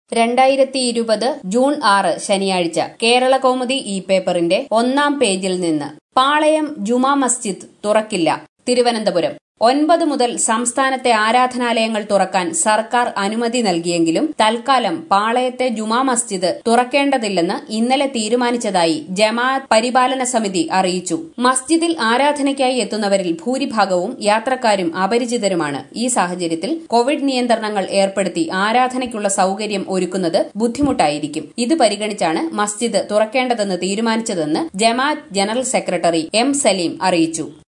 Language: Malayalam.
രണ്ടായിരത്തി ഇരുപത് ജൂൺ ആറ് ശനിയാഴ്ച കേരള കൗമുദി ഇ പേപ്പറിന്റെ ഒന്നാം പേജിൽ നിന്ന് പാളയം ജുമാ മസ്ജിദ് തുറക്കില്ല തിരുവനന്തപുരം ഒൻപത് മുതൽ സംസ്ഥാനത്തെ ആരാധനാലയങ്ങൾ തുറക്കാൻ സർക്കാർ അനുമതി നൽകിയെങ്കിലും തൽക്കാലം പാളയത്തെ ജുമാ മസ്ജിദ് തുറക്കേണ്ടതില്ലെന്ന് ഇന്നലെ തീരുമാനിച്ചതായി ജമാഅത്ത് പരിപാലന സമിതി അറിയിച്ചു മസ്ജിദിൽ ആരാധനയ്ക്കായി എത്തുന്നവരിൽ ഭൂരിഭാഗവും യാത്രക്കാരും അപരിചിതരുമാണ് ഈ സാഹചര്യത്തിൽ കോവിഡ് നിയന്ത്രണങ്ങൾ ഏർപ്പെടുത്തി ആരാധനയ്ക്കുള്ള സൌകര്യം ഒരുക്കുന്നത് ബുദ്ധിമുട്ടായിരിക്കും ഇത് പരിഗണിച്ചാണ് മസ്ജിദ് തുറക്കേണ്ടതെന്ന് തീരുമാനിച്ചതെന്ന് ജമാഅത്ത് ജനറൽ സെക്രട്ടറി എം സലീം അറിയിച്ചു